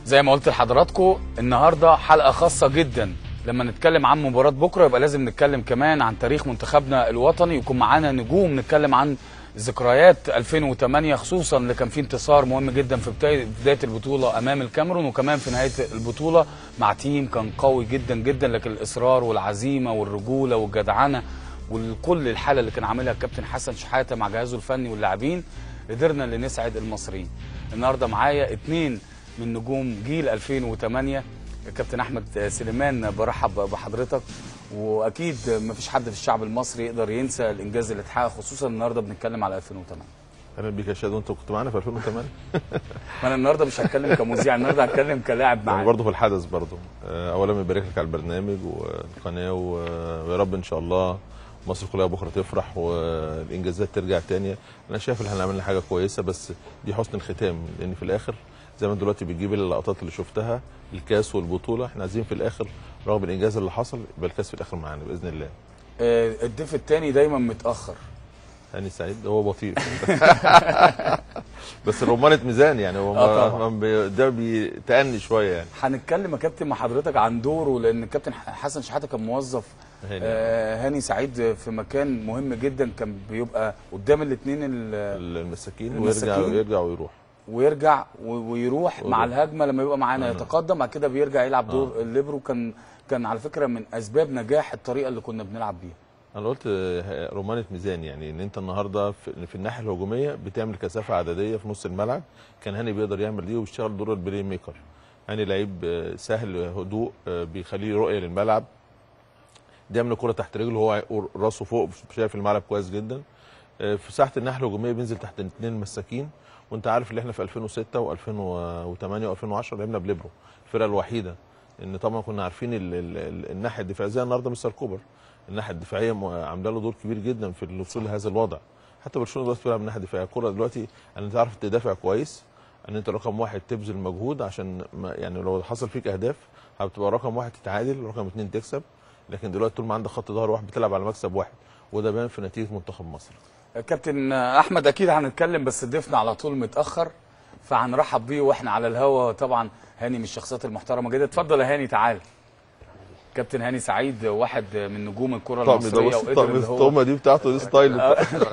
زي ما قلت لحضراتكم النهارده حلقه خاصه جدا لما نتكلم عن مباراه بكره يبقى لازم نتكلم كمان عن تاريخ منتخبنا الوطني يكون معانا نجوم نتكلم عن ذكريات 2008 خصوصا اللي كان فيه انتصار مهم جدا في بدايه بدايه البطوله امام الكاميرون وكمان في نهايه البطوله مع تيم كان قوي جدا جدا لكن الاصرار والعزيمه والرجوله والجدعنه وكل الحاله اللي كان عاملها الكابتن حسن شحاته مع جهازه الفني واللاعبين قدرنا اللي نسعد المصريين النهارده معايا اتنين من نجوم جيل 2008 كابتن احمد سليمان برحب بحضرتك واكيد ما فيش حد في الشعب المصري يقدر ينسى الانجاز اللي اتحقق خصوصا النهارده بنتكلم على 2008 اهلا بيك يا شادو انت كنت معانا في 2008 ما انا النهارده مش هتكلم كمذيع النهارده هتكلم كلاعب يعني معاك برضه في الحدث برضه آه، اولا بنبارك لك على البرنامج والقناه و- ويا رب ان شاء الله مصر كلها بكره تفرح والانجازات ترجع تانية انا شايف ان احنا عملنا حاجه كويسه بس دي حسن الختام لان في الاخر زي ما انت دلوقتي بتجيب اللقطات اللي شفتها الكاس والبطوله احنا عايزين في الاخر رغم الانجاز اللي حصل يبقى الكاس في الاخر معانا باذن الله آه، الضيف الثاني دايما متاخر هاني سعيد هو بطيء بس رمانة ميزان يعني هو آه طبعاً. ما- بي- ده بيتأني شويه يعني هنتكلم يا كابتن مع حضرتك عن دوره لان الكابتن حسن شحاته كان موظف هاني. آه، هاني سعيد في مكان مهم جدا كان بيبقى قدام الاثنين المساكين المساكين. ويرجع ويرجع ويروح ويرجع و- ويروح مع ويروح. الهجمه لما يبقى معانا آه. يتقدم بعد كده بيرجع يلعب دور الليبرو كان كان على فكره من اسباب نجاح الطريقه اللي كنا بنلعب بيها انا قلت آه، رمانة ميزان يعني ان انت النهارده في, في الناحيه الهجوميه بتعمل كثافه عدديه في نص الملعب كان هاني بيقدر يعمل دي وبيشتغل دور البلاي ميكر هاني لعيب آه، سهل هدوء آه، بيخليه رؤيه للملعب بيعمل الكره تحت رجله هو راسه فوق شايف الملعب كويس جدا آه، في ساحه الناحيه الهجوميه بينزل تحت الاثنين مساكين وانت عارف اللي احنا في 2006 و2008 و2010 لعبنا بليبرو الفرقه الوحيده ان طبعا كنا عارفين ال ال ال الناحيه الدفاعيه زي النهارده مستر كوبر الناحيه الدفاعيه م- عامله له دور كبير جدا في الوصول لهذا الوضع حتى برشلونه دلوقتي بيلعب من الناحيه الدفاعيه الكوره دلوقتي ان انت تعرف تدافع كويس ان انت رقم واحد تبذل مجهود عشان ما يعني لو حصل فيك اهداف هتبقى رقم واحد تتعادل رقم اثنين تكسب لكن دلوقتي طول ما عندك خط ظهر واحد بتلعب على مكسب واحد وده باين في نتيجه منتخب مصر كابتن احمد اكيد هنتكلم بس ضيفنا على طول متاخر فهنرحب بيه واحنا على الهوا طبعا هاني من الشخصيات المحترمه جدا اتفضل يا هاني تعال كابتن هاني سعيد واحد من نجوم الكره طقم ده المصريه بص وقدر ان هو الطقمه دي بتاعته دي ستايل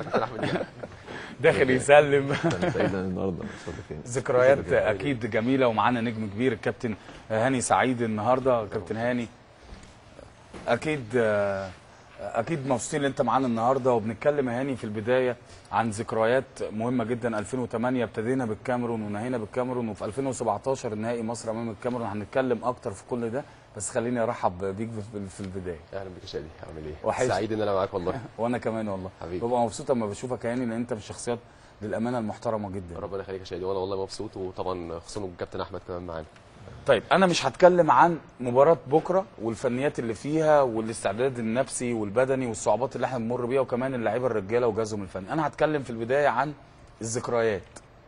داخل يسلم انا سعيد أنا النهارده صدقني. ذكريات اكيد جميله ومعانا نجم كبير الكابتن هاني سعيد النهارده كابتن هاني اكيد اكيد مبسوطين ان انت معانا النهارده وبنتكلم يا هاني في البدايه عن ذكريات مهمه جدا 2008 ابتدينا بالكاميرون ونهينا بالكاميرون وفي 2017 النهائي مصر امام الكاميرون هنتكلم اكتر في كل ده بس خليني ارحب بيك في- في البدايه اهلا بك يا شادي عامل ايه؟ وحشني. سعيد ان انا معاك والله وانا كمان والله حبيبي. ببقى مبسوط لما بشوفك يا هاني لان انت من الشخصيات للامانه المحترمه جدا ربنا يخليك يا شادي وانا والله مبسوط وطبعا خصوصا الكابتن احمد كمان معانا طيب انا مش هتكلم عن مباراه بكره والفنيات اللي فيها والاستعداد النفسي والبدني والصعوبات اللي احنا بنمر بيها وكمان اللعيبه الرجاله وجهازهم الفني انا هتكلم في البدايه عن الذكريات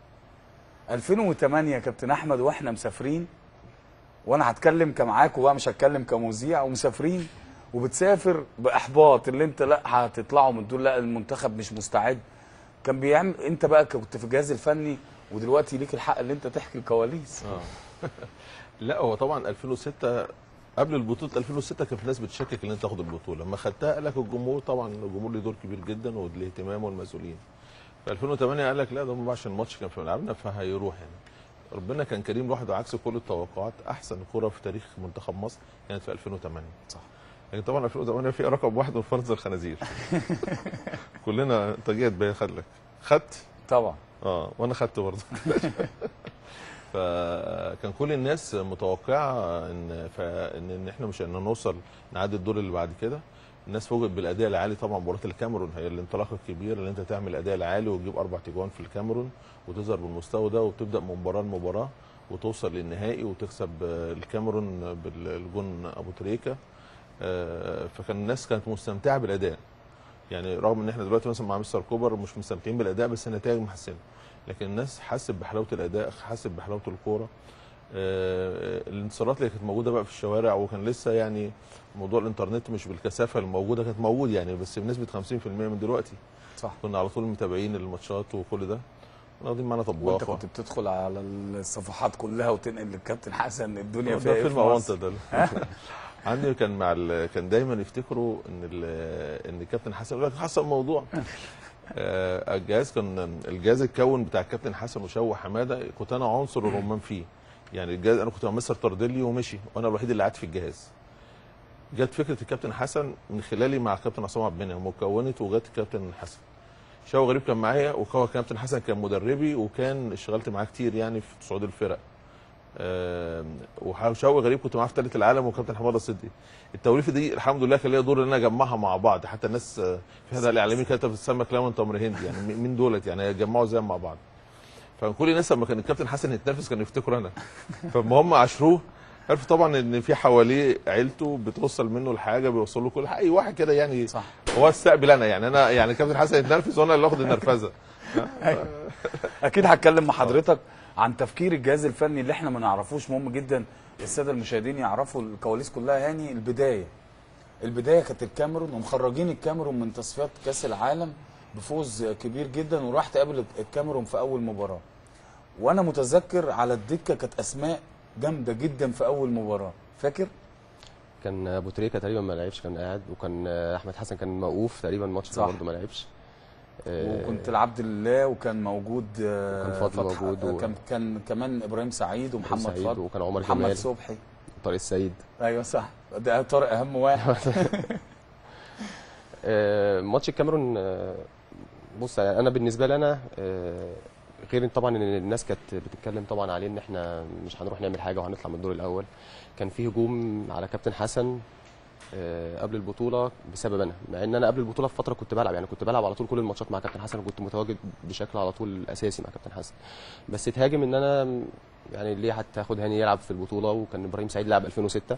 2008 يا كابتن احمد واحنا مسافرين وانا هتكلم كمعاك بقى مش هتكلم كمذيع ومسافرين وبتسافر باحباط اللي انت لا هتطلعوا من دول لا المنتخب مش مستعد كان بيعمل انت بقى كنت في الجهاز الفني ودلوقتي ليك الحق اللي انت تحكي الكواليس لا هو طبعا 2006 قبل البطوله 2006 كان في ناس بتشكك ان انت تاخد البطوله لما خدتها قال لك الجمهور طبعا الجمهور له دور كبير جدا والاهتمام والمسؤولين في 2008 قال لك لا ده هم عشان الماتش كان في ملعبنا فهيروح يعني ربنا كان كريم لوحده عكس كل التوقعات احسن كره في تاريخ منتخب مصر كانت في 2008 صح لكن طبعا 2008 في رقم واحد من فرز الخنازير كلنا انت جيت بيا خد لك خدت طبعا اه وانا خدت برضه فكان كل الناس متوقعه ان فان ان احنا مش هنوصل نعدي الدور اللي بعد كده الناس فوجئت بالاداء العالي طبعا مباراه الكاميرون هي الانطلاق الكبير اللي انت تعمل الاداء العالي وتجيب اربع تجوان في الكاميرون وتظهر بالمستوى ده وتبدا من مباراه لمباراه وتوصل للنهائي وتكسب آه، الكاميرون بالجون ابو تريكه آه، فكان الناس كانت مستمتعه بالاداء يعني رغم ان احنا دلوقتي مثلا مع مستر كوبر مش مستمتعين بالاداء بس النتائج محسنه لكن الناس حست بحلاوه الاداء حست بحلاوه الكوره آه، الانتصارات اللي كانت موجوده بقى في الشوارع وكان لسه يعني موضوع الانترنت مش بالكثافه الموجوده كانت موجود يعني بس بنسبه 50% من دلوقتي صح كنا على طول متابعين الماتشات وكل ده كنا واخدين معانا وانت طباخ كنت بتدخل على الصفحات كلها وتنقل للكابتن حسن الدنيا ده فيها ايه فيلم في مصر؟ اونطه ده عندي كان مع ال... كان دايما يفتكروا ان ال... ان الكابتن حسن يقول لك حصل موضوع آه، الجهاز كان الجهاز الكون بتاع الكابتن حسن وشو حماده كنت انا عنصر الرمان فيه يعني الجهاز انا كنت مع مستر طردلي ومشي وانا الوحيد اللي قعدت في الجهاز جت فكره الكابتن حسن من خلالي مع الكابتن عصام عبد المنعم وكونت وجت الكابتن حسن شو غريب كان معايا وهو كابتن حسن كان مدربي وكان اشتغلت معاه كتير يعني في صعود الفرق آم، وشوقي غريب كنت معاه في ثالث العالم وكابتن حماده الصدي التوليفه دي الحمد لله كان ليا دور ان انا اجمعها مع بعض حتى الناس آه، في هذا الاعلامي كانت بتسمى كلاما تمر هندي يعني مين- مين دولت يعني يجمعوا زي مع بعض فكل الناس لما كان الكابتن حسن يتنافس كانوا يفتكروا انا فلما هم عاشروه عرفوا طبعا ان في حواليه عيلته بتوصل منه الحاجه بيوصل له كل حاجه اي واحد كده يعني صح هو استقبل انا يعني انا يعني الكابتن حسن يتنرفز وانا اللي اخد النرفزه اكيد هتكلم مع حضرتك عن تفكير الجهاز الفني اللي احنا ما نعرفوش مهم جدا الساده المشاهدين يعرفوا الكواليس كلها يعني البدايه البدايه كانت الكاميرون ومخرجين الكاميرون من تصفيات كاس العالم بفوز كبير جدا وراح تقابل الكاميرون في اول مباراه وانا متذكر على الدكه كانت اسماء جامده جدا في اول مباراه فاكر كان ابو تريكه تقريبا ما لعبش كان قاعد وكان احمد حسن كان موقوف تقريبا الماتش صح. ده برضه ما لعبش آه، وكنت العبد الله وكان موجود آه، وكان فضل فتح- موجود و- كان كان كمان ابراهيم سعيد ومحمد سعيد فضل وكان عمر محمد جمال صبحي طارق السيد ايوه صح ده طارق اهم واحد آه، ماتش الكاميرون آه، بص يعني انا بالنسبه لي انا آه، غير إن طبعا ان الناس كانت بتتكلم طبعا عليه ان احنا مش هنروح نعمل حاجه وهنطلع من الدور الاول كان في هجوم على كابتن حسن آه، قبل البطوله بسبب انا مع ان انا قبل البطوله بفتره كنت بلعب يعني كنت بلعب على طول كل الماتشات مع كابتن حسن وكنت متواجد بشكل على طول اساسي مع كابتن حسن بس اتهاجم ان انا يعني ليه هتاخد هاني يلعب في البطوله وكان ابراهيم سعيد لعب 2006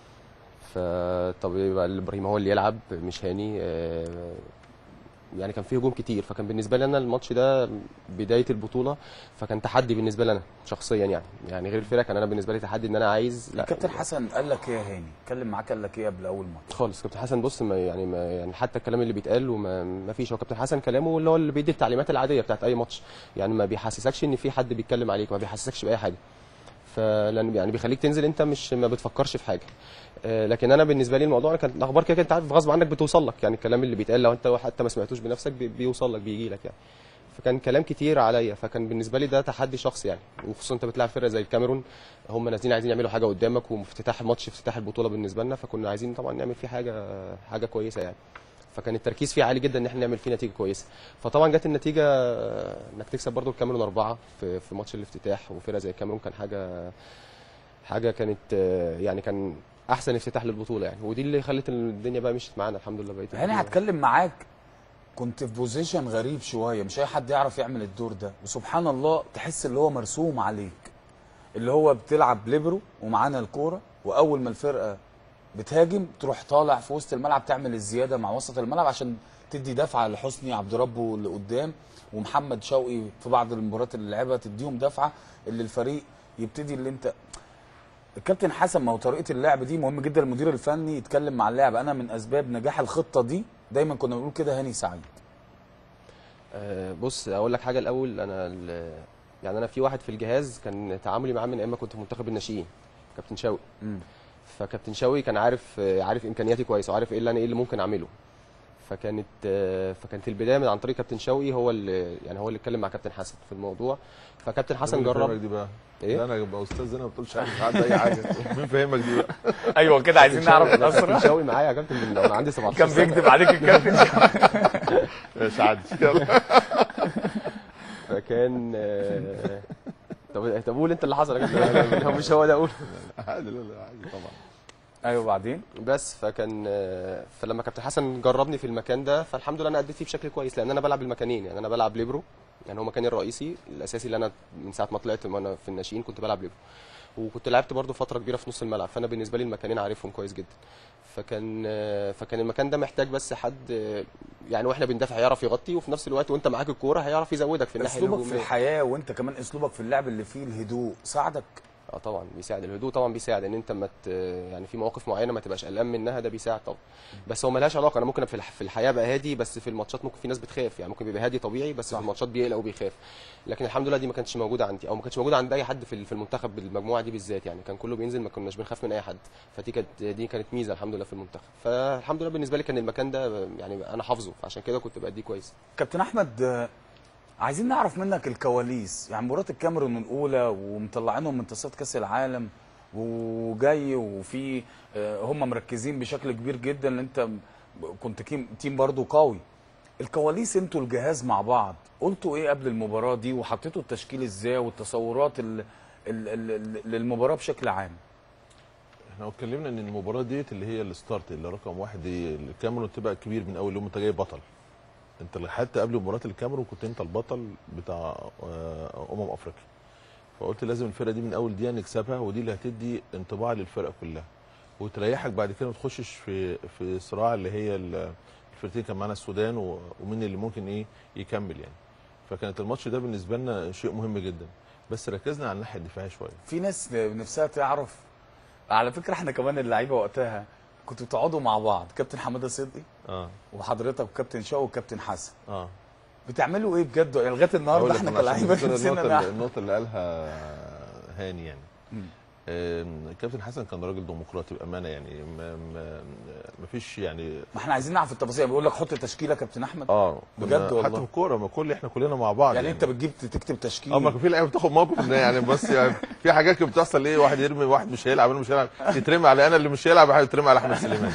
فطب يبقى ابراهيم هو اللي يلعب مش هاني آه، يعني كان فيه هجوم كتير فكان بالنسبه لي انا الماتش ده بدايه البطوله فكان تحدي بالنسبه لي انا شخصيا يعني يعني غير الفرق كان انا بالنسبه لي تحدي ان انا عايز لا كابتن حسن قال لك ايه يا هاني اتكلم معاك قال لك ايه قبل اول ماتش خالص كابتن حسن بص ما يعني ما يعني حتى الكلام اللي بيتقال وما ما فيش هو كابتن حسن كلامه اللي هو اللي بيدي التعليمات العاديه بتاعت اي ماتش يعني ما بيحسسكش ان في حد بيتكلم عليك ما بيحسسكش باي حاجه فلان يعني بيخليك تنزل انت مش ما بتفكرش في حاجه آه، لكن انا بالنسبه لي الموضوع كان الاخبار كده كده انت عارف غصب عنك بتوصل لك يعني الكلام اللي بيتقال لو انت حتى ما سمعتوش بنفسك بي- بيوصل لك بيجي لك يعني فكان كلام كتير عليا فكان بالنسبه لي ده تحدي شخصي يعني وخصوصا انت بتلعب فرقه زي الكاميرون هم نازلين عايزين يعملوا حاجه قدامك وافتتاح ماتش افتتاح البطوله بالنسبه لنا فكنا عايزين طبعا نعمل فيه حاجه حاجه كويسه يعني فكان التركيز فيه عالي جدا ان احنا نعمل فيه نتيجه كويسه فطبعا جت النتيجه آه، انك تكسب برضو الكاميرون اربعه في في ماتش الافتتاح وفرقه زي الكاميرون كان حاجه حاجه كانت آه، يعني كان احسن افتتاح للبطوله يعني ودي اللي خلت الدنيا بقى مشيت معانا الحمد لله بقيت هاني هتكلم معاك كنت في بوزيشن غريب شويه مش اي حد يعرف يعمل الدور ده وسبحان الله تحس اللي هو مرسوم عليك اللي هو بتلعب ليبرو ومعانا الكوره واول ما الفرقه بتهاجم تروح طالع في وسط الملعب تعمل الزياده مع وسط الملعب عشان تدي دفعه لحسني عبد ربه اللي قدام ومحمد شوقي في بعض المباريات اللي لعبها تديهم دفعه اللي الفريق يبتدي اللي انت الكابتن حسن ما هو طريقه اللعب دي مهم جدا المدير الفني يتكلم مع اللاعب انا من اسباب نجاح الخطه دي دايما كنا بنقول كده هاني سعيد آه، بص اقول لك حاجه الاول انا ال- يعني انا في واحد في الجهاز كان تعاملي معاه من ايام ما كنت في منتخب الناشئين كابتن شوقي مم. فكابتن شوقي كان عارف آه، عارف امكانياتي كويس وعارف ايه اللي انا ايه اللي ممكن اعمله فكانت آه، فكانت البدايه من عن طريق كابتن شوقي هو اللي يعني هو اللي اتكلم مع كابتن حسن في الموضوع فكابتن حسن مين فاهمك جرب دي بقى إيه؟ لا انا ابقى استاذ هنا ما بتقولش حاجه مش عارف اي حاجه مين فاهمك دي بقى ايوه كده عايزين نعرف كابتن الاسرع شوقي معايا يا كابتن من وانا عندي 17 كان سنة. بيكذب عليك الكابتن مش عادي يلا فكان آه، طب طب قول انت اللي حصل يا كابتن هو مش هو ده قول عادي لا لا عادي طبعا ايوه بعدين بس فكان آه، فلما كابتن حسن جربني في المكان ده فالحمد لله انا اديت فيه بشكل كويس لان انا بلعب المكانين يعني انا بلعب ليبرو يعني هو مكاني الرئيسي الاساسي اللي انا من ساعه ما طلعت وانا في الناشئين كنت بلعب ليبرو وكنت لعبت برضو فتره كبيره في نص الملعب فانا بالنسبه لي المكانين عارفهم كويس جدا فكان آه، فكان المكان ده محتاج بس حد آه، يعني واحنا بندافع يعرف يغطي وفي نفس الوقت وانت معاك الكوره هيعرف يزودك في الناحيه اسلوبك في الهجوميه الحياه وانت كمان اسلوبك في اللعب اللي فيه الهدوء ساعدك اه طبعا بيساعد الهدوء طبعا بيساعد ان انت ما ت- يعني في مواقف معينه ما تبقاش قلقان منها ده بيساعد طبعا بس هو ملهاش علاقه انا ممكن في الح- في الحياه ابقى هادي بس في الماتشات ممكن في ناس بتخاف يعني ممكن بيبقى هادي طبيعي بس صح. في الماتشات بيقلق وبيخاف لكن الحمد لله دي ما كانتش موجوده عندي او ما كانتش موجوده عند اي حد في ال- في المنتخب بالمجموعه دي بالذات يعني كان كله بينزل ما كناش بنخاف من اي حد فدي كانت دي كانت ميزه الحمد لله في المنتخب فالحمد لله بالنسبه لي كان المكان ده يعني انا حافظه عشان كده كنت بأديه كويس كابتن احمد آه، عايزين نعرف منك الكواليس يعني مباراه الكاميرون الاولى ومطلعينهم من تصفيات كاس العالم وجاي وفي آه، هم مركزين بشكل كبير جدا ان انت كنت كيم- تيم برضو قوي الكواليس انتوا الجهاز مع بعض قلتوا ايه قبل المباراه دي وحطيتوا التشكيل ازاي والتصورات ال- ال- ال- ال- للمباراه بشكل عام احنا اتكلمنا ان المباراه ديت اللي هي الستارت اللي رقم واحد دي الكاميرون تبقى كبير من اول يوم انت جاي بطل انت حتى قبل مباراه الكاميرون كنت انت البطل بتاع آه، امم افريقيا فقلت لازم الفرقه دي من اول دقيقه نكسبها ودي اللي هتدي انطباع للفرقه كلها وتريحك بعد كده ما تخشش في في صراع اللي هي ال- الفرقتين كان معانا السودان و- ومين اللي ممكن ايه يكمل يعني فكانت الماتش ده بالنسبه لنا شيء مهم جدا بس ركزنا على الناحيه الدفاعيه شويه في ناس نفسها تعرف على فكره احنا كمان اللعيبه وقتها كنتوا بتقعدوا مع بعض كابتن حماده صدقي اه وحضرتك وكابتن شاو وكابتن حسن اه بتعملوا ايه بجد يعني لغايه أقول النهارده لك احنا أنا عشان كلاعيبه كده نفسنا النقطة, نعرف. النقطة اللي قالها هاني يعني مم. آم، كابتن حسن كان راجل ديمقراطي بامانه يعني ما, ما, ما فيش يعني ما احنا عايزين نعرف التفاصيل بيقول لك حط تشكيله كابتن احمد اه بجد كنا والله. حتى في الكوره ما كل احنا كلنا مع بعض يعني انت بتجيب تكتب تشكيل اه ما كان في لعيبه بتاخد موقف ان يعني بس يعني في حاجات كانت بتحصل ايه واحد يرمي واحد مش هيلعب انا مش هيلعب يترمي على انا اللي مش هيلعب يترمي على احمد سليمان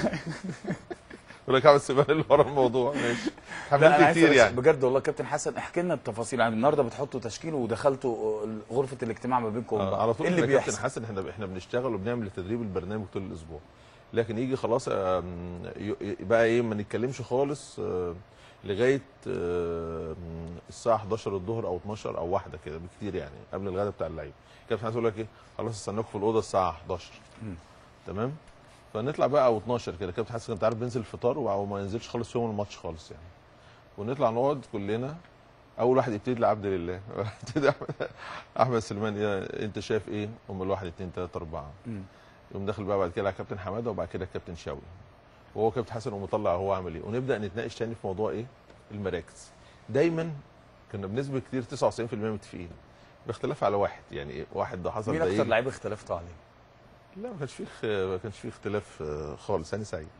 يقول لك احمد سليمان اللي ورا الموضوع ماشي لا انا حملت عايز كتير أسأل يعني بجد والله كابتن حسن احكي لنا التفاصيل يعني النهارده بتحطوا تشكيل ودخلتوا غرفه الاجتماع ما بينكم آه، على طول ايه اللي إحنا كابتن بيحصل حسن احنا احنا بنشتغل وبنعمل تدريب البرنامج طول الاسبوع لكن يجي خلاص آم، ي- ي- بقى ايه ما نتكلمش خالص آه، لغايه آه، الساعه 11 الظهر او 12 او واحده كده بكتير يعني قبل الغداء بتاع اللعيبه كابتن حسن يقول لك ايه خلاص استناكم في الاوضه الساعه 11 مم. تمام فنطلع بقى او 12 كده كابتن حسن انت عارف بينزل الفطار وما ينزلش خالص يوم الماتش خالص يعني ونطلع نقعد كلنا اول واحد يبتدي لعبد لله يبتدي أحمد- احمد سليمان يا انت شايف ايه؟ هم الواحد اثنين ثلاثه اربعه مم. يقوم داخل بقى بعد كده على كابتن حماده وبعد كده كابتن شاوي وهو كابتن حسن يقوم مطلع هو عامل ايه ونبدا نتناقش تاني في موضوع ايه؟ المراكز دايما كنا بنسبه كتير 99% متفقين باختلاف على واحد يعني إيه؟ واحد ده حصل مين ده اكتر يجي. لعيب اختلفتوا عليه لا ما كانش فيه خ- ما كانش فيه اختلاف آه، خالص هاني سعيد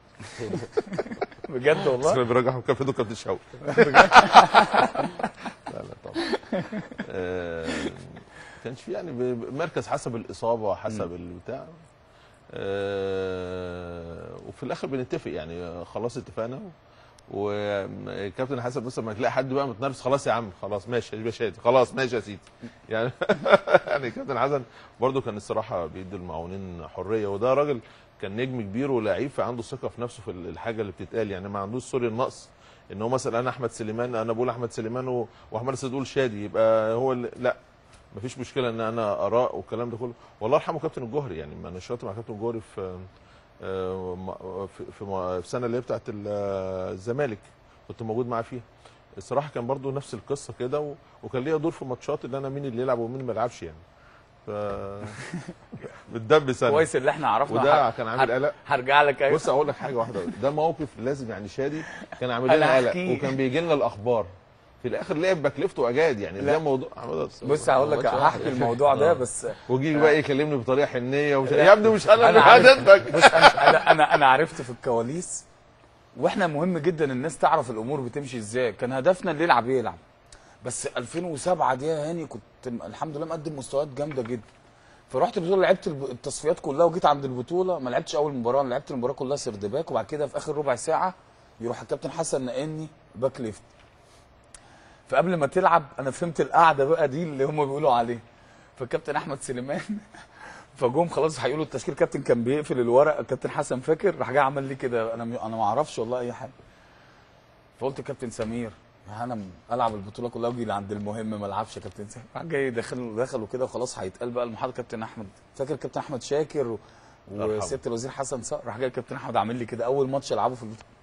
بجد بس والله كان بيرجح كابتن كابتن شاوي لا لا طبعا آه، كانش في يعني ب- ب- مركز حسب الاصابه حسب البتاع آه، وفي الاخر بنتفق يعني آه، خلاص اتفقنا وكابتن حسن مثلا ما تلاقي حد بقى متنرفز خلاص يا عم خلاص ماشي يا باشا خلاص ماشي يا سيدي يعني يعني كابتن حسن برضو كان الصراحه بيدي المعاونين حريه وده راجل كان نجم كبير ولاعيب فعنده ثقه في نفسه في الحاجه اللي بتتقال يعني ما عندوش سوري النقص ان هو مثلا انا احمد سليمان انا بقول احمد سليمان و- واحمد سيد يقول شادي يبقى هو اللي لا مفيش مشكله ان انا اراء والكلام ده كله والله يرحمه كابتن الجوهري يعني ما انا شاطر مع كابتن الجوهري في آه، م- في في م- في السنه اللي هي بتاعت ال- الزمالك كنت موجود معاه فيها الصراحه كان برضو نفس القصه كده و- وكان ليا دور في ماتشات اللي انا مين اللي يلعب ومين ما يلعبش يعني ف بتدبس انا كويس اللي احنا عرفنا وده ه- كان عامل ه- قلق هرجع لك ايوه بص اقول لك حاجه واحده ده موقف لازم يعني شادي كان عامل أنا لنا قلق هحكيه. وكان بيجي لنا الاخبار في الاخر لعب باك ليفت واجاد يعني لا. ده موضوع بص هقول لك هحكي الموضوع ده آه. بس ويجي بقى يكلمني بطريقه حنيه ومش لا. يا ابني مش انا أنا اللي عارف. حددتك بص انا انا انا, أنا عرفت في الكواليس واحنا مهم جدا الناس تعرف الامور بتمشي ازاي كان هدفنا اللي يلعب يلعب بس 2007 دي يا هاني كنت م- الحمد لله مقدم مستويات جامده جدا فرحت البطوله لعبت الب- التصفيات كلها وجيت عند البطوله ما لعبتش اول مباراه أنا لعبت المباراه كلها سرد باك وبعد كده في اخر ربع ساعه يروح الكابتن حسن نقلني باك ليفت فقبل ما تلعب انا فهمت القعده بقى دي اللي هم بيقولوا عليه فالكابتن احمد سليمان فجم خلاص هيقولوا التشكيل كابتن كان بيقفل الورق الكابتن حسن فاكر راح جاي عمل لي كده انا م- انا ما اعرفش والله اي حاجه فقلت يا كابتن سمير انا م- العب البطوله كلها واجي عند المهم ما العبش يا كابتن سمير راح جاي دخل دخلوا كده وخلاص هيتقال بقى المحاضره كابتن احمد فاكر كابتن احمد شاكر و... الله يرحمه. وسياده الوزير حسن صقر راح جاي كابتن احمد عامل لي كده اول ماتش العبه في البطوله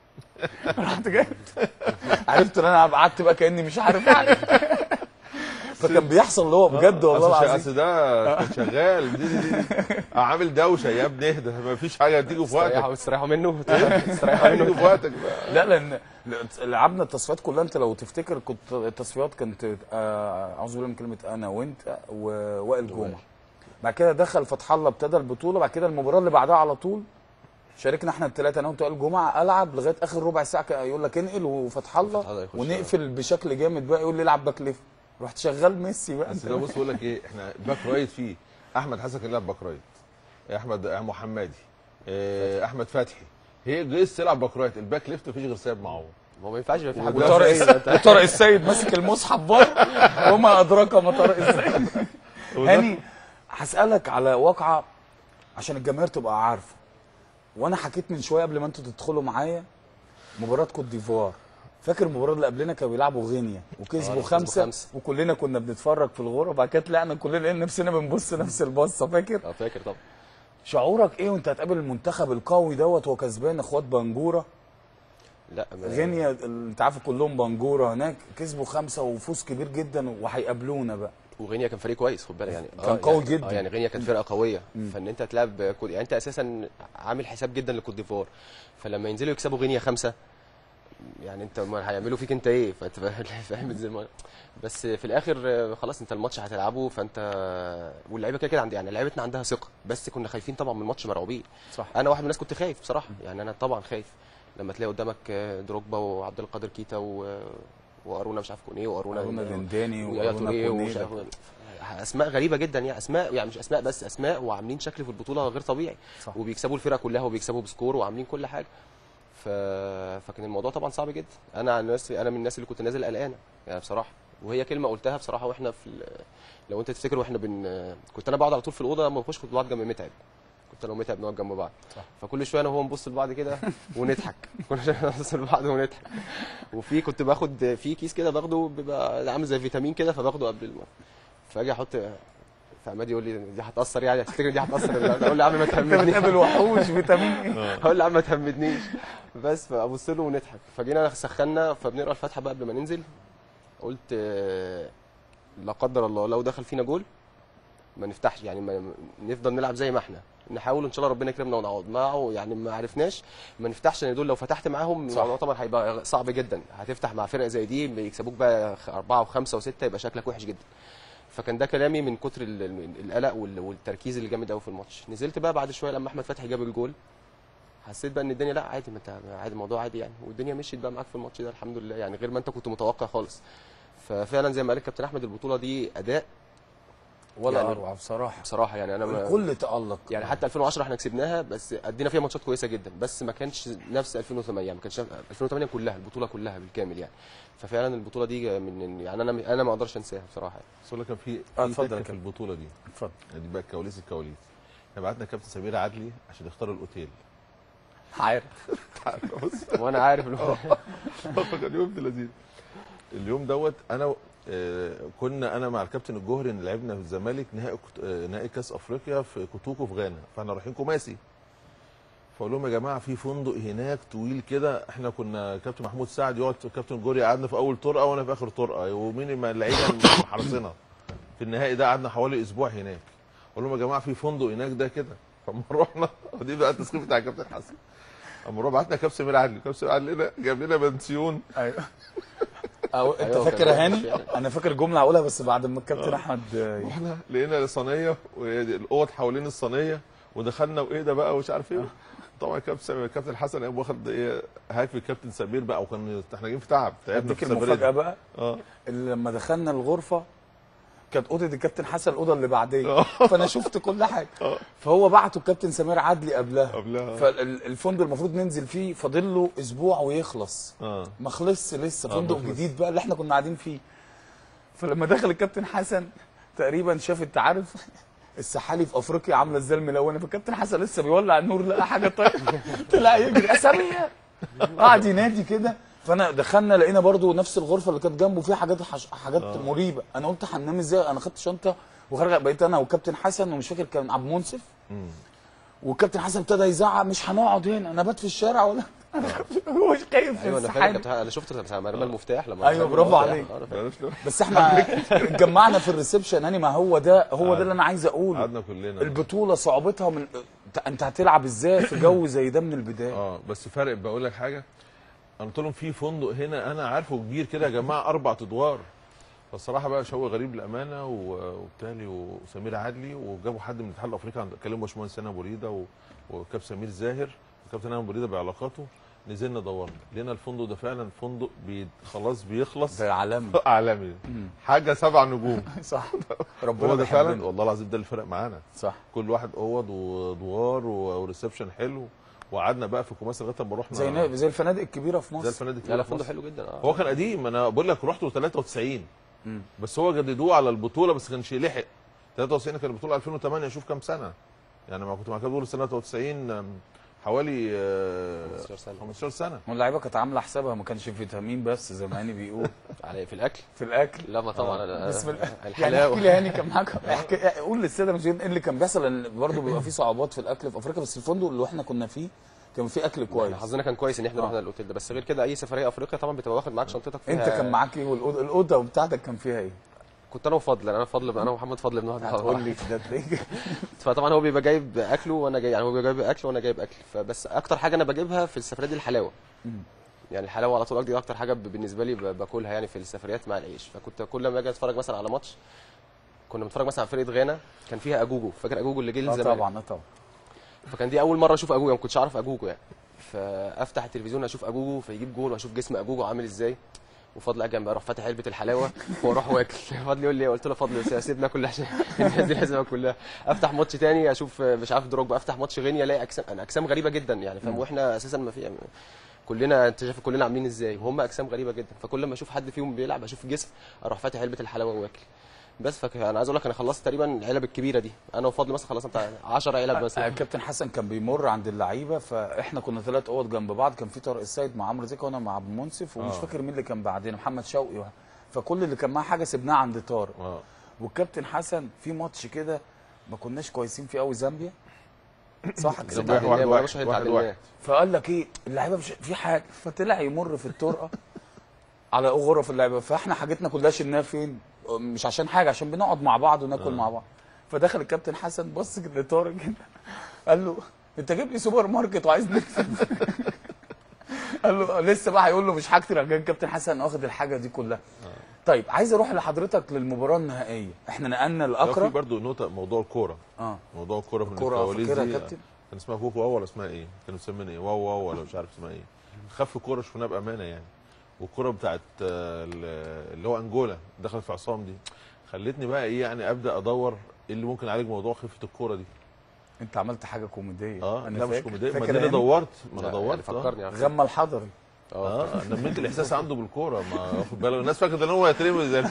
رحت جاي عرفت ان انا قعدت بقى كاني مش عارف حاجه فكان بيحصل اللي هو بجد والله أصل شا- العظيم اصل ده كان شغال دي دي دي عامل دوشه يا ابني اهدى ما فيش حاجه هتيجي في تستريحوا وقتك تستريحوا منه تستريحوا هتيجي منه في وقتك بقى لا لان لعبنا التصفيات كلها انت لو تفتكر كنت التصفيات كانت آه، اعوذ بالله من كلمه انا وانت ووائل جمعه بعد كده دخل فتح الله ابتدى البطوله بعد كده المباراه اللي بعدها على طول شاركنا احنا الثلاثه انا وانت وائل جمعه العب لغايه اخر ربع ساعه كان يقول لك انقل وفتح فتح الله الله يخش. ونقفل بشكل جامد بقى يقول لي العب باك ليفت رحت شغال ميسي بقى بس ده بص بقول لك ايه احنا باك رايت فيه احمد حسن كان يلعب باك رايت احمد محمدي آه، احمد فتحي هي جيس تلعب باك رايت الباك ليفت مفيش غير سيد معوض ما هو ما ينفعش يبقى في حد وطارق واقف الس- وطارق السيد ماسك المصحف بره وما ادراك ما طارق السيد هاني هسالك على واقعه عشان الجماهير تبقى عارفه وانا حكيت من شويه قبل ما انتوا تدخلوا معايا مباراه كوت ديفوار فاكر المباراه اللي قبلنا كانوا بيلعبوا غينيا وكسبوا كسبوا خمسة, خمسة. وكلنا كنا بنتفرج في الغرفه بعد كده طلعنا كلنا لقينا نفسنا بنبص نفس البصه فاكر اه فاكر طبعا شعورك ايه وانت هتقابل المنتخب القوي دوت وهو كسبان اخوات بنجوره لا ما- غينيا ال- انت عارف كلهم بنجوره هناك كسبوا خمسه وفوز كبير جدا وهيقابلونا بقى وغينيا كان فريق كويس خد بالك يعني كان قوي يعني جدا. اه يعني غينيا كانت فرقه قويه فان انت تلعب كود يعني انت اساسا عامل حساب جدا لكوت ديفوار فلما ينزلوا يكسبوا غينيا خمسه يعني انت ما هيعملوا فيك انت ايه فانت فاهم ازاي ما- بس في الاخر آه، خلاص انت الماتش هتلعبه فانت واللعيبه كده كده عندي يعني لعيبتنا عندها ثقه بس كنا خايفين طبعا من الماتش مرعوبين صح انا واحد من الناس كنت خايف بصراحه يعني انا طبعا خايف لما تلاقي قدامك آه، دروجبا وعبد القادر كيتا و... وارونا مش عارف كون ايه وارونا هارونا دنداني ويا وهارونا توريه ومش كونيدا. عارف اسماء غريبه جدا يعني اسماء يعني مش اسماء بس اسماء وعاملين شكل في البطوله غير طبيعي صح. وبيكسبوا الفرقه كلها وبيكسبوا بسكور وعاملين كل حاجه ف... فكان الموضوع طبعا صعب جدا انا عن نفسي انا من الناس اللي كنت نازل قلقانه يعني بصراحه وهي كلمه قلتها بصراحه واحنا في ال... لو انت تفتكر واحنا بن كنت انا بقعد على طول في الاوضه لما بخش كنت بقعد جنب متعب كنت انا ومتعب نقعد جنب بعض صح. فكل شويه انا وهو نبص لبعض كده ونضحك كل شويه نبص لبعض ونضحك وفي كنت باخد في كيس كده باخده بيبقى عامل زي فيتامين كده فباخده قبل الم... فاجي احط فعماد يقول لي دي هتاثر يعني هتفتكر دي هتاثر اقول له يا عم ما انت تهمنيش بتقابل وحوش فيتامين ايه هقول له يا عم ما تهمدنيش بس فابص له ونضحك فجينا سخنا فبنقرا الفاتحه بقى قبل ما ننزل قلت آه، لا قدر الله لو دخل فينا جول ما نفتحش يعني ما نفضل نلعب زي ما احنا نحاول ان شاء الله ربنا يكرمنا ونعوض ما يعني ما عرفناش ما نفتحش لان دول لو فتحت معاهم صح. الموضوع طبعا هيبقى صعب جدا هتفتح مع فرقه زي دي بيكسبوك بقى خ- اربعه وخمسه وسته يبقى شكلك وحش جدا فكان ده كلامي من كتر ال- ال- القلق وال- والتركيز اللي جامد قوي في الماتش نزلت بقى بعد شويه لما احمد فتحي جاب الجول حسيت بقى ان الدنيا لا عادي ما انت عادي الموضوع عادي يعني والدنيا مشيت بقى معاك في الماتش ده الحمد لله يعني غير ما انت كنت متوقع خالص ففعلا زي ما قال الكابتن احمد البطوله دي اداء ولا يعني- اروع بصراحه بصراحه يعني انا ما الكل تالق يعني حتى 2010 احنا كسبناها بس ادينا فيها ماتشات كويسه جدا بس ما كانش نفس 2008 يعني ما كانش 2008 كلها البطوله كلها بالكامل يعني ففعلا البطوله دي من يعني انا انا ما اقدرش انساها بصراحه يعني. بس اقول لك كان في اه، في اتفضل تكه يا في كابتن. البطوله دي اتفضل دي بقى كواليس الكواليس احنا بعتنا كابتن سمير عدلي عشان يختار الاوتيل عارف وانا عارف الو- كان يوم ابن لذيذ اليوم دوت انا آه، كنا انا مع الكابتن الجوهري إن لعبنا في الزمالك نهائي كت- آه، نهائي كاس افريقيا في كوتوكو في غانا فاحنا رايحين كوماسي فاقول لهم يا جماعه في فندق هناك طويل كده احنا كنا كابتن محمود سعد يقعد الكابتن الجوهري قعدنا في اول طرقه وانا في اخر طرقه ومين الم- اللعيبه محرسنا في النهائي ده قعدنا حوالي اسبوع هناك اقول لهم يا جماعه في فندق هناك ده كده فلما رحنا ودي بقى التسخين بتاع الكابتن حسن اما رحنا بعتنا كابتن سمير عدلي كابتن سمير عدلي لنا جاب لنا بنسيون ايوه أو انت أيوة، فاكر كان يا هاني وحش يعني. انا فاكر جمله هقولها بس بعد ما الكابتن احمد آه، رحنا لقينا صينيه والاوض حوالين الصينيه ودخلنا وايه ده بقى ومش عارف ايه طبعا كابتن سمير كابتن حسن قام واخد ايه هاك في الكابتن سمير بقى وكان احنا جايين في تعب تعبنا اديك في السفريه المفاجاه دي. بقى اه اللي لما دخلنا الغرفه كانت اوضه الكابتن حسن الاوضه اللي بعديه آه. فانا شفت كل حاجه فهو بعته الكابتن سمير عدلي قبلها قبلها فالفندق المفروض ننزل فيه فاضل له اسبوع ويخلص اه ما خلصش لسه آه، فندق ما خلصش. جديد بقى اللي احنا كنا قاعدين فيه فلما دخل الكابتن حسن تقريبا شاف انت عارف السحالي في افريقيا عامله ازاي الملونه فالكابتن حسن لسه بيولع النور لقى حاجه طيب طلع يجري اساميه قعد ينادي كده فانا دخلنا لقينا برضو نفس الغرفه اللي كانت جنبه فيها حاجات حش... حاجات آه. مريبه انا قلت هننام ازاي انا خدت شنطه وخرج بقيت انا والكابتن حسن ومش فاكر كان عبد المنصف مم. والكابتن حسن ابتدى يزعق مش هنقعد هنا انا بات في الشارع ولا هو مش خايف ايوه بس انا فاكر حاجة. كنت انا شفت لما مرمى المفتاح لما أيوة، رمى برافو المفتاح. عليك. آه، أنا فاكر. بلاش نروح. بس احنا اتجمعنا في الريسبشن يعني ما هو ده هو ده اللي انا عايز اقوله قعدنا كلنا البطوله صعوبتها من انت- انت هتلعب ازاي في جو زي ده من البدايه اه بس فرق بقول لك حاجه انا قلت لهم في فندق هنا انا عارفه كبير كده يا جماعه اربع ادوار فالصراحه بقى شوقي غريب للامانه و- وبالتالي وسمير عدلي وجابوا حد من الاتحاد الافريقي عند- كلموا باشمهندس هنا بريده و- وكابتن سمير زاهر وكابتن هنا بريده بعلاقاته نزلنا دورنا لقينا الفندق ده فعلا فندق بي خلاص بيخلص ده عالمي عالمي حاجه سبع نجوم صح ربنا هو ده فعلا بيحبنا. والله العظيم ده اللي فرق معانا صح كل واحد اوض وادوار و- وريسبشن حلو وقعدنا بقى في كوماسي لغايه ما رحنا زي نا- زي الفنادق الكبيره في زي مصر الفنادق لا لا في فندق مصر. حلو جدا اه هو كان قديم انا بقول لك رحته 93 مم. بس هو جددوه على البطوله بس كانش لحق 93 كان البطوله 2008 شوف كام سنه يعني ما كنت مع كده بقول سنه 93 أم، حوالي آه، 15 سنة. 15 سنه واللعيبه كانت عامله حسابها ما كانش فيتامين بس زي ما هاني بيقول على في الاكل في الاكل لا ما طبعا انا بسم الله يعني احكي الحلاوه لي هاني كان معاك احكي قول للساده المشاهدين ايه اللي كان بيحصل لان برضه بيبقى في صعوبات في الاكل في افريقيا بس الفندق اللي احنا كنا فيه كان فيه اكل يعني كويس حظنا كان كويس ان احنا آه. رحنا الاوتيل ده بس غير كده اي سفريه افريقيا طبعا بتبقى واخد معاك شنطتك فيها انت كان معاك ايه والاوضه الاوضه بتاعتك كان فيها ايه؟ كنت انا وفضل انا فضل انا ومحمد فضل بنقعد مع هتقول بعض. لي ده تلاقيك فطبعا هو بيبقى جايب اكله وانا جاي يعني هو بيبقى جايب اكل وانا جايب اكل فبس اكتر حاجه انا بجيبها في السفريات دي الحلاوه مم. يعني الحلاوه على طول دي اكتر حاجه ب- بالنسبه لي ب- باكلها يعني في السفريات مع العيش فكنت كل ما اجي اتفرج مثلا على ماتش كنا بنتفرج مثلا على فرقه غانا كان فيها اجوجو فاكر اجوجو اللي جه اه الزمالك طبعا اه طبعا فكان دي اول مره اشوف اجوجو ما كنتش اعرف اجوجو يعني فافتح التلفزيون اشوف اجوجو فيجيب جول واشوف جسم اجوجو عامل ازاي وفضل اجي جنبي اروح فاتح علبه الحلاوه واروح واكل فضل يقول لي قلت له فضل سيبنا كل عشان الناس دي لازم كلها افتح ماتش تاني اشوف مش عارف دروجبا افتح ماتش غينيا الاقي اجسام انا اجسام غريبه جدا يعني فاهم واحنا اساسا ما في كلنا انت شايف كلنا عاملين ازاي وهم اجسام غريبه جدا فكل ما اشوف حد فيهم بيلعب اشوف جسم اروح فاتح علبه الحلاوه واكل بس فانا عايز اقول لك انا خلصت تقريبا العلب الكبيره دي انا وفضل مثلا خلصنا بتاع 10 علب مثلا الكابتن حسن كان بيمر عند اللعيبه فاحنا كنا ثلاث اوض جنب بعض كان في طارق السيد مع عمرو زكي وانا مع ابو منصف ومش آه. فاكر مين اللي كان بعدين محمد شوقي وه- فكل اللي كان معاه حاجه سيبناها عند طارق اه والكابتن حسن في ماتش كده ما كناش كويسين فيه قوي زامبيا صح كده زامبيا. واحد واحد واحد واحد واحد. فقال لك ايه اللعيبه مش في حاجه فطلع يمر في الطرقه على غرف اللعيبه فاحنا حاجتنا كلها شلناها فين مش عشان حاجه عشان بنقعد مع بعض وناكل آه. مع بعض فدخل الكابتن حسن بص كده لطارق كده قال له انت جايب لي سوبر ماركت وعايز نكسب قال له لسه بقى هيقول له مش حاجتي راح جاي الكابتن حسن واخد الحاجه دي كلها طيب عايز اروح لحضرتك للمباراه النهائيه احنا نقلنا لو في الاقرب برضه نقطه موضوع الكوره اه موضوع الكوره في الكوره الكواليس فاكرها دي يا كابتن كان اسمها كوكو واو ولا اسمها ايه؟ كانوا مسمينها ايه؟ واو واو ولا مش عارف اسمها ايه؟ خف كوره شفناها بامانه يعني والكوره بتاعت آه، ال- اللي هو انجولا دخلت في عصام دي خلتني بقى ايه يعني ابدا ادور ايه اللي ممكن يعالج موضوع خفه الكوره دي انت عملت حاجه كوميديه اه لا مش فاكر- كوميديه ما فاكر انا أيام؟ دورت ما انا لا، دورت يعني آه. فكرني يعني غمى الحضري اه اه نميت الاحساس عنده بالكوره ما واخد بالك الناس فاكره ان هو هيترمي زي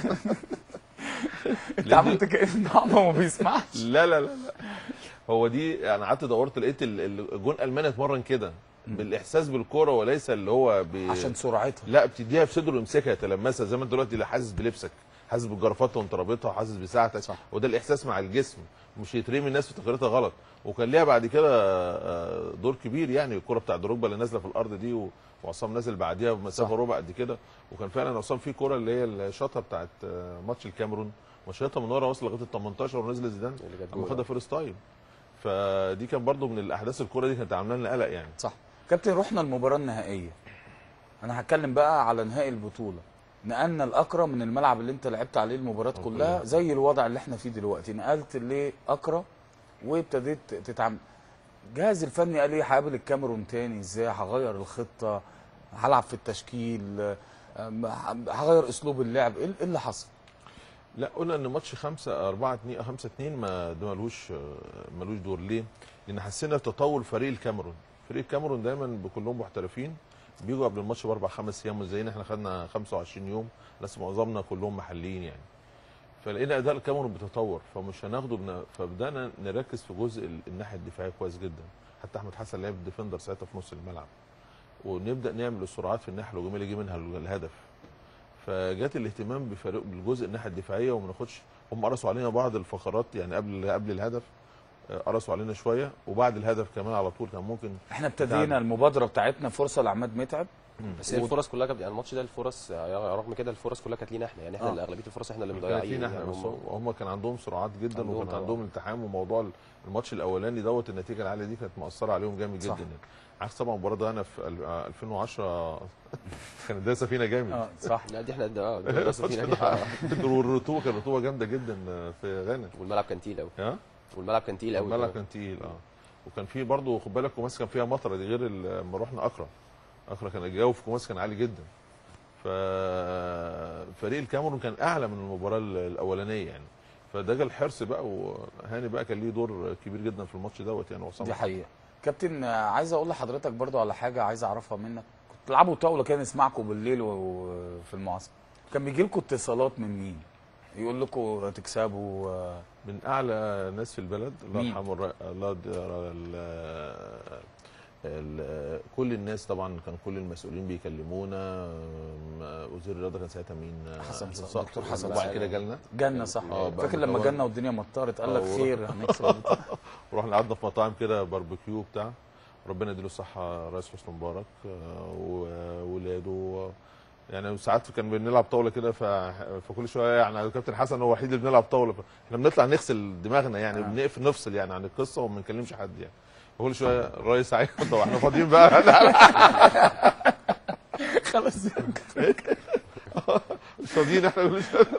انت عملت كأن عمى ما بيسمعش لا لا لا لا هو دي انا قعدت دورت لقيت ال- ال- الجون المانيا اتمرن كده بالاحساس بالكوره وليس اللي هو ب... عشان سرعتها لا بتديها في صدره يمسكها يتلمسها زي ما انت دلوقتي لا حاسس بلبسك حاسس بالجرافات وانت رابطها حاسس بساعتك صح. وده الاحساس مع الجسم مش يترمي الناس في تقريرها غلط وكان ليها بعد كده آه، دور كبير يعني الكره بتاع دروجبا اللي نازله في الارض دي و- وعصام نازل بعديها بمسافه صح. ربع قد كده وكان فعلا عصام في كره اللي هي الشاطه بتاعت آه، ماتش الكاميرون وشاطها من ورا وصل لغايه ال 18 ونزل زيدان اللي جت اما جول. خدها فيرست تايم فدي كان برضو من الاحداث الكوره دي كانت عامله لنا قلق يعني صح كابتن رحنا المباراه النهائيه انا هتكلم بقى على نهائي البطوله نقلنا الاقرا من الملعب اللي انت لعبت عليه المباراه كلها كلها. زي الوضع اللي احنا فيه دلوقتي نقلت لاقرا وابتديت تتعامل الجهاز الفني قال لي هقابل الكاميرون تاني ازاي هغير الخطه هلعب في التشكيل أم، هغير اسلوب اللعب ايه إيه اللي حصل لا قلنا ان ماتش 5 4 2 5 2 ما ده ملوش ملوش دور ليه؟ لان حسينا بتطور فريق الكاميرون، فريق الكاميرون دايما كلهم محترفين بيجوا قبل الماتش باربع خمس ايام مش زينا احنا خدنا 25 يوم بس معظمنا كلهم محليين يعني. فلقينا اداء الكاميرون بتطور فمش هناخده بنا فبدانا نركز في جزء ال- الناحيه الدفاعيه كويس جدا حتى احمد حسن لعب ديفندر ساعتها في نص الملعب ونبدا نعمل السرعات في الناحيه الهجوميه اللي يجي منها الهدف فجات الاهتمام بفريق بالجزء الناحيه الدفاعيه وما ناخدش هم قرصوا علينا بعض الفقرات يعني قبل قبل الهدف آه، قرصوا علينا شويه وبعد الهدف كمان على طول كان ممكن احنا ابتدينا المبادره بتاعتنا فرصه لعماد متعب بس هي الفرص كلها كانت يعني الماتش ده الفرص يعني رغم كده الفرص كلها كانت لينا احنا يعني احنا آه. اللي اغلبيه الفرص احنا اللي كانت مضيعين لينا احنا يعني بس هم- هم كان عندهم سرعات جدا عندهم وكان طبعا. عندهم التحام وموضوع الماتش الاولاني دوت النتيجه العاليه دي كانت مؤثره عليهم جامد صح. جدا يعني عكس طبعا المباراه ده انا في ال- آه، 2010 كانت دايسه فينا جامد اه صح لا دي احنا قد اه دي بس فينا دي. والرطوبه كانت رطوبه جامده جدا في غانا والملعب كان تقيل قوي ها والملعب كان تقيل قوي الملعب كان تقيل اه وكان في برضه خد بالك كوماس كان فيها مطره دي غير ال- لما رحنا اكرا اكرا كان الجو في كوماس كان عالي جدا ففريق الكاميرون كان اعلى من المباراه ال- الاولانيه يعني فده جه الحرص بقى وهاني بقى كان ليه دور كبير جدا في الماتش دوت يعني وعصام دي حقيقه كابتن آه، عايز اقول لحضرتك برضو على حاجه عايز اعرفها منك كنت تلعبوا طاوله كده نسمعكم بالليل وفي المعسكر كان بيجي لكم اتصالات من مين يقول لكم هتكسبوا آه، من اعلى ناس في البلد الله مين؟ يرحمه الر- الله يد- ال- ال- كل الناس طبعا كان كل المسؤولين بيكلمونا أم، وزير الرياضه كان ساعتها مين حسن صقر. صقر. دكتور حسن وبعد صقر. كده جالنا جنة صح آه، بقى فاكر لما مطور. جنة والدنيا مطرت قال لك آه، خير هنكسب البطولة. ورحنا قعدنا في مطاعم كده باربيكيو بتاع ربنا يديله الصحه رئيس حسني مبارك آه، وولاده يعني ساعات كان بنلعب طاوله كده ف... فكل شويه يعني الكابتن حسن هو الوحيد اللي بنلعب طاوله احنا بنطلع نغسل دماغنا يعني آه. بنقفل نفصل يعني عن القصه وما بنكلمش حد يعني فكل شويه الرئيس عايز طب احنا فاضيين بقى خلاص مش فاضيين احنا كل شويه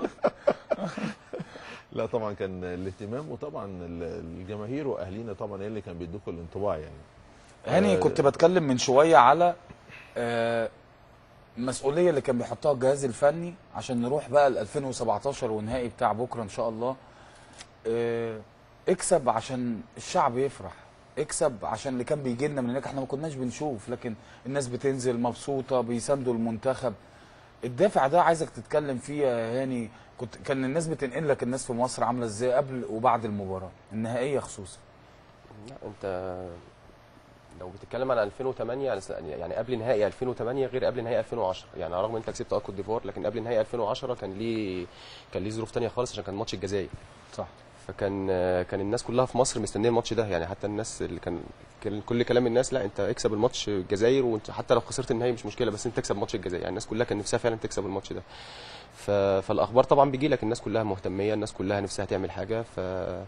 لا طبعا كان الاهتمام وطبعا ال- الجماهير واهالينا طبعا هي اللي كان بيدوكوا الانطباع يعني هاني آه، كنت بتكلم من شويه على آه، المسؤوليه اللي كان بيحطها الجهاز الفني عشان نروح بقى ل 2017 والنهائي بتاع بكره ان شاء الله آه، اكسب عشان الشعب يفرح اكسب عشان اللي كان بيجي لنا من هناك احنا ما كناش بنشوف لكن الناس بتنزل مبسوطه بيساندوا المنتخب الدافع ده عايزك تتكلم فيه يا هاني كنت كان الناس بتنقل لك الناس في مصر عامله ازاي قبل وبعد المباراه النهائيه خصوصا لا انت لو بتتكلم عن 2008 يعني س- يعني قبل نهائي 2008 غير قبل نهائي 2010 يعني رغم انت كسبت اه كوت ديفوار لكن قبل نهائي 2010 كان ليه كان ليه ظروف تانية خالص عشان كان ماتش الجزائر صح فكان كان الناس كلها في مصر مستنيه الماتش ده يعني حتى الناس اللي كان كان كل كلام الناس لا انت اكسب الماتش الجزائر وانت حتى لو خسرت النهائي مش مشكله بس انت تكسب ماتش الجزائر يعني الناس كلها كان نفسها فعلا تكسب الماتش ده ف... فالاخبار طبعا بيجي لك الناس كلها مهتميه الناس كلها نفسها تعمل حاجه ف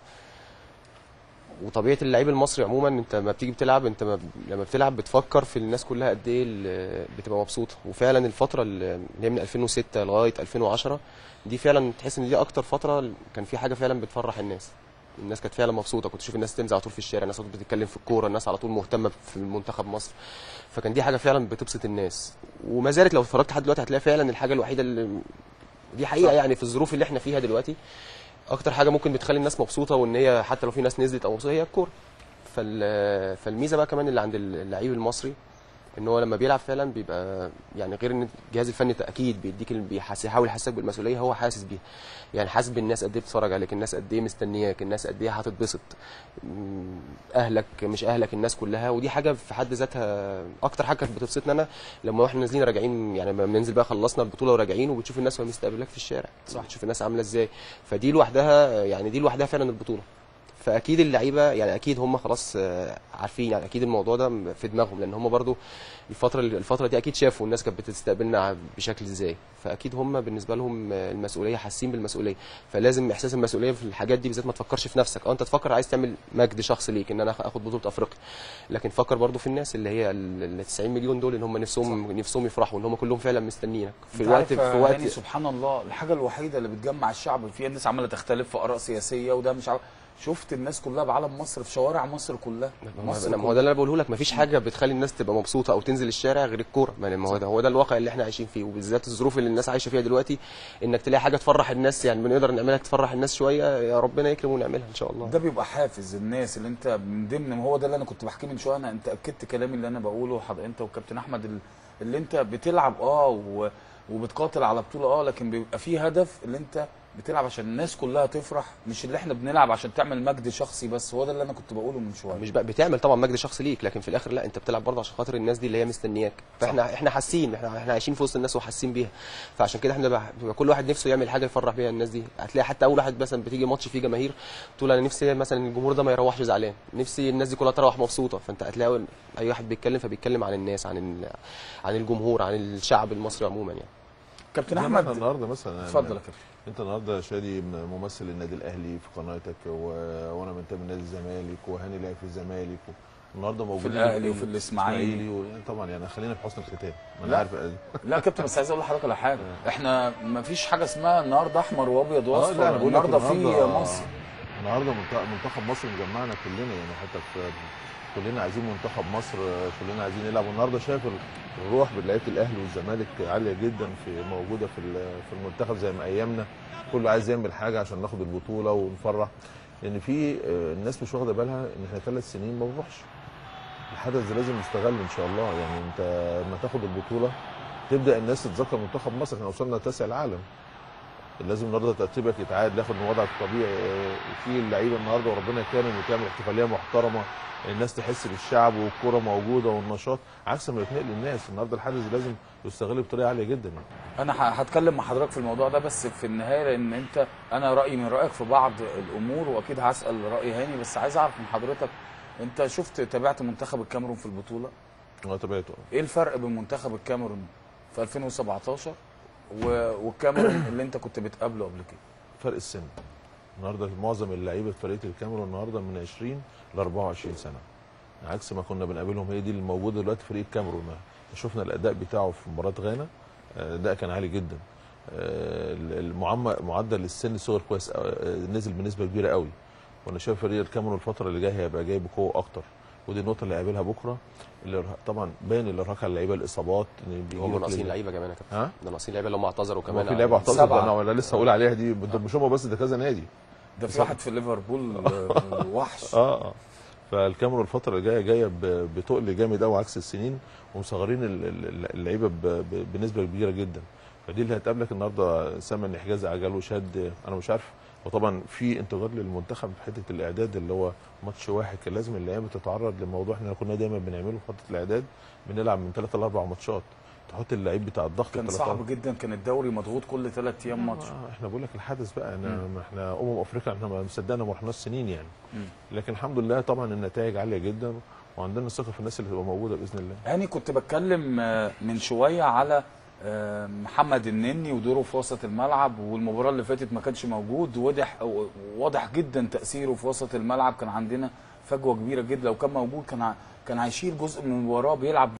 وطبيعه اللعيب المصري عموما انت لما بتيجي بتلعب انت ما... لما بتلعب بتفكر في الناس كلها قد ايه اللي بتبقى مبسوطه وفعلا الفتره اللي هي من 2006 لغايه 2010 دي فعلا تحس ان دي اكتر فتره كان في حاجه فعلا بتفرح الناس الناس كانت فعلا مبسوطه كنت تشوف الناس تنزل على طول في الشارع الناس على طول بتتكلم في الكوره الناس على طول مهتمه في منتخب مصر فكان دي حاجه فعلا بتبسط الناس وما زالت لو اتفرجت لحد دلوقتي هتلاقي فعلا الحاجه الوحيده اللي دي حقيقه صح. يعني في الظروف اللي احنا فيها دلوقتي اكتر حاجه ممكن بتخلي الناس مبسوطه وان هي حتى لو في ناس نزلت او مبسوطه هي الكوره فال- فالميزه بقى كمان اللي عند اللعيب المصري ان هو لما بيلعب فعلا بيبقى يعني غير ان الجهاز الفني اكيد بيديك ال- بيحس يحاول يحسسك بالمسؤوليه هو حاسس بيها يعني حاسس بالناس قد ايه بتتفرج عليك الناس قد ايه مستنياك الناس قد ايه هتتبسط م- اهلك مش اهلك الناس كلها ودي حاجه في حد ذاتها اكتر حاجه كانت بتبسطنا انا لما احنا نازلين راجعين يعني لما بننزل بقى خلصنا البطوله وراجعين وبتشوف الناس وهي مستقبلاك في الشارع صح. بتشوف الناس عامله ازاي فدي لوحدها يعني دي لوحدها فعلا البطوله فاكيد اللعيبه يعني اكيد هم خلاص آه، عارفين يعني اكيد الموضوع ده في دماغهم لان هم برضو الفتره الفتره دي اكيد شافوا الناس كانت بتستقبلنا بشكل ازاي فاكيد هم بالنسبه لهم آه، المسؤوليه حاسين بالمسؤوليه فلازم احساس المسؤوليه في الحاجات دي بالذات ما تفكرش في نفسك اه انت تفكر عايز تعمل مجد شخصي ليك ان انا اخد بطوله افريقيا لكن فكر برضو في الناس اللي هي ال 90 مليون دول ان هم نفسهم نفسهم يفرحوا ان هم كلهم فعلا مستنيينك في انت الوقت عارف في يا وقت هاني سبحان الله الحاجه الوحيده اللي بتجمع الشعب فيها الناس عماله تختلف في اراء سياسيه وده مش عارف شفت الناس كلها بعلم مصر في شوارع مصر كلها ما مصر هو ما هو ده اللي انا بقوله لك مفيش حاجه بتخلي الناس تبقى مبسوطه او تنزل الشارع غير الكوره ما ما هو ده هو ده الواقع اللي احنا عايشين فيه وبالذات الظروف اللي الناس عايشه فيها دلوقتي انك تلاقي حاجه تفرح الناس يعني بنقدر نعملها تفرح الناس شويه يا ربنا يكرم ونعملها ان شاء الله ده بيبقى حافز الناس اللي انت من ضمن ما هو ده اللي انا كنت بحكيه من شويه انا انت اكدت كلامي اللي انا بقوله حض... انت والكابتن احمد ال- اللي انت بتلعب اه و... وبتقاتل على بطوله اه لكن بيبقى في هدف اللي انت بتلعب عشان الناس كلها تفرح مش اللي احنا بنلعب عشان تعمل مجد شخصي بس هو ده اللي انا كنت بقوله من شويه مش بقى بتعمل طبعا مجد شخصي ليك لكن في الاخر لا انت بتلعب برضه عشان خاطر الناس دي اللي هي مستنياك فاحنا احنا حاسين احنا احنا عايشين في وسط الناس وحاسين بيها فعشان كده احنا بقى بيبقى كل واحد نفسه يعمل حاجه يفرح بيها الناس دي هتلاقي حتى اول واحد مثلا بتيجي ماتش فيه جماهير تقول انا نفسي مثلا الجمهور ده ما يروحش زعلان نفسي الناس دي كلها تروح مبسوطه فانت هتلاقي اي واحد بيتكلم فبيتكلم عن الناس عن ال... عن الجمهور عن الشعب المصري عموما يعني كابتن زي ما احنا احمد النهارده مثلا اتفضل يا كابتن انت النهارده شادي ممثل النادي الاهلي في قناتك و... وانا منتمي لنادي الزمالك وهاني لعب في الزمالك و... النهارده موجود الأهلي وفي الإسماعيلي. و... طبعا يعني خلينا في حسن الختام ما لا. انا عارف لا يا كابتن بس عايز اقول لحضرتك على حاجه احنا ما فيش حاجه اسمها النهارده احمر وابيض اه واصفر لا انا بقول لك النهارده في مصر النهارده منت- منتخب مصر مجمعنا كلنا يعني حتى في كلنا عايزين منتخب مصر كلنا عايزين نلعب والنهارده شايف ال- الروح بلعيبه الاهلي والزمالك عاليه جدا في موجوده في ال- في المنتخب زي ما ايامنا كله عايز يعمل حاجه عشان ناخد البطوله ونفرح لان في آه، الناس مش واخده بالها ان احنا ثلاث سنين ما بنروحش الحدث ده لازم يستغل ان شاء الله يعني انت لما تاخد البطوله تبدا الناس تتذكر منتخب مصر احنا وصلنا تاسع العالم لازم النهارده ترتيبك يتعاد ياخد من وضعك الطبيعي آه، في اللعيبه النهارده وربنا يكرم وتعمل احتفاليه محترمه الناس تحس بالشعب والكره موجوده والنشاط عكس ما يتنقل للناس النهارده الحدث لازم يستغل بطريقه عاليه جدا يعني. انا ه- هتكلم مع حضرتك في الموضوع ده بس في النهايه لان انت انا رايي من رايك في بعض الامور واكيد هسال راي هاني بس عايز اعرف من حضرتك انت شفت تابعت منتخب الكاميرون في البطوله انا تابعته ايه الفرق بين منتخب الكاميرون في 2017 و- والكاميرون اللي انت كنت بتقابله قبل كده فرق السن النهارده معظم اللعيبه في فريق الكاميرون النهارده من 20 ل 24 سنه عكس ما كنا بنقابلهم هي دي اللي موجوده دلوقتي في فريق الكاميرون شفنا الاداء بتاعه في مباراه غانا آه، الاداء كان عالي جدا آه، المعمى معدل السن صغر كويس آه، نزل بنسبه كبيره قوي وانا شايف فريق الكاميرون الفتره اللي جايه هيبقى جاي بقوه اكتر ودي النقطه اللي هيقابلها بكره اللي طبعا باين الارهاق على اللعيبه الاصابات ان بيجي هم لك ناقصين لل- لعيبه كمان يا كابتن ها ده ناقصين لعيبه اللي هم اعتذروا كمان كمان في لعيبه اعتذرت سبعة. انا ولا لسه هقول عليها دي ده مش هم بس ده كذا نادي ده في واحد في ليفربول آه، وحش اه اه فالكاميرون الفتره اللي جايه جايه ب- بتقل جامد قوي عكس السنين ومصغرين ال- ال- اللعيبه ب- ب- بنسبه كبيره جدا فدي اللي هتقابلك النهارده سمن حجاز عجل وشد انا مش عارف وطبعا في انتظار للمنتخب في حته الاعداد اللي هو ماتش واحد كان لازم اللعيبه تتعرض لموضوع احنا كنا دايما بنعمله في فتره الاعداد بنلعب من ثلاثه لاربع ماتشات تحط اللعيب بتاع الضغط كان التلاتة صعب جدا كان الدوري مضغوط كل ثلاث ايام ماتش آه، احنا بقول لك الحدث بقى انا ما احنا امم افريقيا احنا ما مصدقنا ما رحناش سنين يعني مم. لكن الحمد لله طبعا النتائج عاليه جدا وعندنا ثقه في الناس اللي تبقى موجوده باذن الله هاني كنت بتكلم آه، من شويه على آه، محمد النني ودوره في وسط الملعب والمباراه اللي فاتت ما كانش موجود واضح واضح جدا تاثيره في وسط الملعب كان عندنا فجوه كبيره جدا لو كان موجود كان ع- كان هيشيل جزء من المباراه بيلعب